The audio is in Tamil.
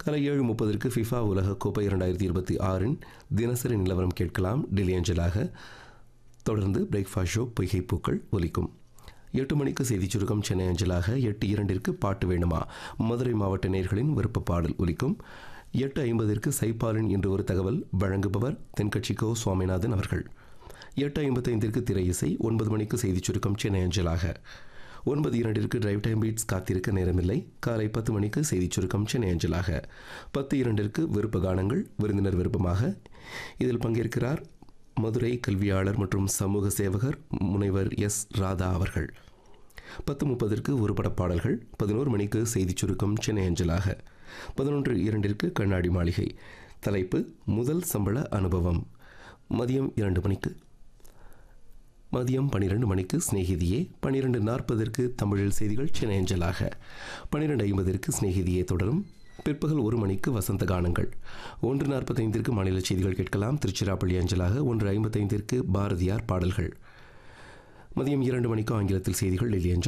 காலை ஏழு முப்பதற்கு ஃபிஃபா உலகக்கோப்பை இரண்டாயிரத்தி இருபத்தி ஆறின் தினசரி நிலவரம் கேட்கலாம் டெல்லி அஞ்சலாக தொடர்ந்து பிரேக்ஃபாஸ்ட் ஷோ பொய்கை பூக்கள் ஒலிக்கும் எட்டு மணிக்கு செய்திச் சுருக்கம் சென்னை அஞ்சலாக எட்டு இரண்டிற்கு பாட்டு வேண்டுமா மதுரை மாவட்ட நேர்களின் விருப்ப பாடல் ஒலிக்கும் எட்டு ஐம்பதிற்கு சைப்பாலின் இன்று ஒரு தகவல் வழங்குபவர் தென்கட்சிக்கோ சுவாமிநாதன் அவர்கள் எட்டு ஐம்பத்தைந்திற்கு திரை இசை ஒன்பது மணிக்கு செய்திச் சுருக்கம் சென்னை அஞ்சலாக ஒன்பது இரண்டிற்கு டிரைவ் டைம் பீட்ஸ் காத்திருக்க நேரமில்லை காலை பத்து மணிக்கு செய்திச் சுருக்கம் சென்னை அஞ்சலாக பத்து இரண்டிற்கு விருப்ப கானங்கள் விருந்தினர் விருப்பமாக இதில் பங்கேற்கிறார் மதுரை கல்வியாளர் மற்றும் சமூக சேவகர் முனைவர் எஸ் ராதா அவர்கள் பத்து முப்பதற்கு ஒரு பாடல்கள் பதினோரு மணிக்கு செய்திச் சுருக்கம் சென்னை அஞ்சலாக பதினொன்று இரண்டிற்கு கண்ணாடி மாளிகை தலைப்பு முதல் சம்பள அனுபவம் மதியம் இரண்டு மணிக்கு மதியம் பன்னிரெண்டு மணிக்கு சிநேகிதியே பன்னிரெண்டு நாற்பதற்கு தமிழில் செய்திகள் சென்னை அஞ்சலாக பன்னிரெண்டு ஐம்பதற்கு சிநேகிதியே தொடரும் பிற்பகல் ஒரு மணிக்கு வசந்த கானங்கள் ஒன்று நாற்பத்தைந்திற்கு மாநில செய்திகள் கேட்கலாம் திருச்சிராப்பள்ளி அஞ்சலாக ஒன்று ஐம்பத்தைந்திற்கு பாரதியார் பாடல்கள் மதியம் இரண்டு மணிக்கு ஆங்கிலத்தில் செய்திகள் டெல்லி அஞ்சல்